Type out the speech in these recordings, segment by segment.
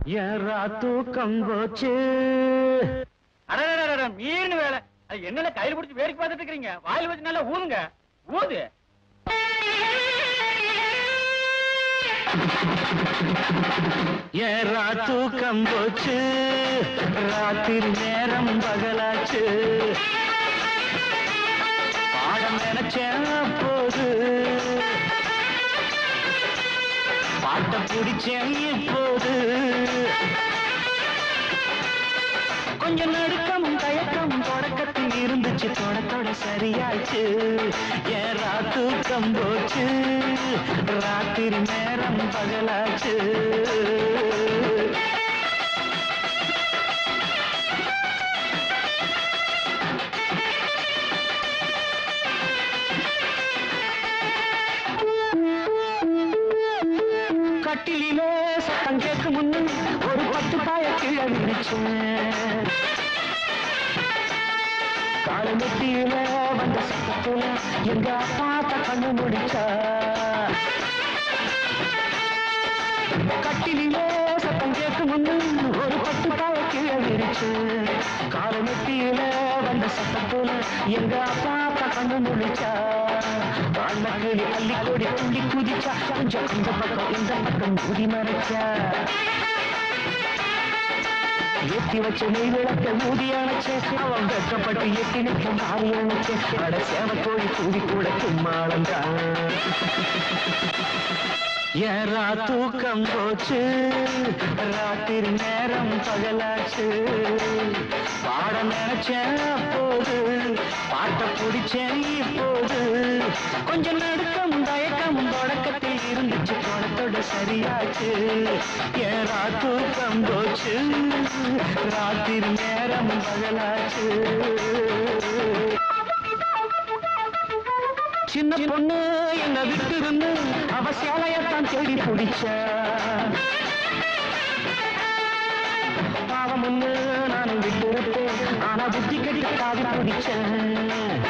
ஏறா தூக்கம் போச்சு அடடடடட, மீன் வேலை அது என்னல கையில் பிடிச்சி வேடிக்கை பார்த்துட்டு இருக்கீங்க வாயில் வச்சு நல்லா ஊதுங்க ஊது ஏறா தூக்கம் போச்சு ராத்திரி நேரம் பகலாச்சு பாடம் நினைச்சேன் போது பாட்ட பிடிச்சேன் இப்போது கொஞ்சம் நடுக்கமும் தயக்கமும் தொடக்கத்தில் இருந்துச்சு தொடத்தோட சரியாச்சு ஏறா தூக்கம் போச்சு ராத்திரி நேரம் பகலாச்சு கட்டிலே சத்தம் கேட்கும் முன்னு ஒரு பத்து பாய கீழே விரிச்சேன் காலமெட்டியில வந்த சத்தத்துல எங்க அப்பாத்த கண்ணு முடிச்சா கட்டிலே சத்தம் கேட்கும் முன்னு ஒரு பத்து பாய கீழே விரிச்சு காலமெட்டியில வந்த சத்தத்துல எங்க அப்பாத்த கண்ணு முடிச்சா அண்ணக்கிளி அள்ளி கொடி துள்ளி குதிச்சா கொஞ்சம் இந்த பக்கம் இந்த பக்கம் குதி மறைச்சா ஏத்தி வச்ச நெய் விளக்க ஊதி அணைச்சு அவன் வெட்கப்பட்டு எட்டி நிற்க மாறி அணைச்சு அட சேவக்கோழி கூடி கூட கும்மாளந்தான் ஏறா தூக்கம் போச்சு ராத்திரி நேரம் பகலாச்சு பாட நினைச்சேன் அப்போது பாட்ட பிடிச்சேன் இப்போது கொஞ்சம் நடுக்கம் தயக்கம் தொடக்கத்தில் இருந்துச்சு தொடத்தோட சரியாச்சு ஏறா தூக்கம் போச்சு ராத்திரி நேரம் பகலாச்சு சின்ன பொண்ணு என்ன விட்டு இருந்து அவ சேலையத்தான் தேடி பிடிச்ச பாவம் ஒண்ணு நானும் விட்டு இருப்பேன் ஆனா புத்தி கெட்ட காது பிடிச்சேன்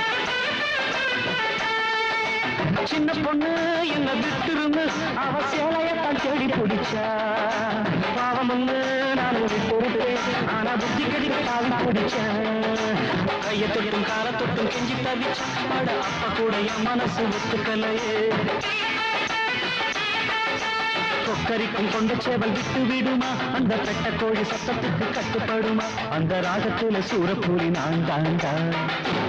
சின்ன பொண்ணு என்ன விட்டு இருந்து அவ சேலையத்தான் தேடி பிடிச்சா பாவம் ஒண்ணு நானும் விட்டு இருப்பேன் ஆனா புத்தி கெட்ட காது பிடிச்சேன் கைய தொட்டும் கால தொட்டும் கெஞ்சி தவிச்ச அட அப்ப கூட என் மனசு ஒத்துக்கலையே கொக்கரிக்கும் கொண்ட சேவல் விட்டு விடுமா அந்த பெட்ட கோழி சத்தத்துக்கு கட்டுப்படுமா அந்த ராகத்துல சூரப்பூரி நான் தான் தான்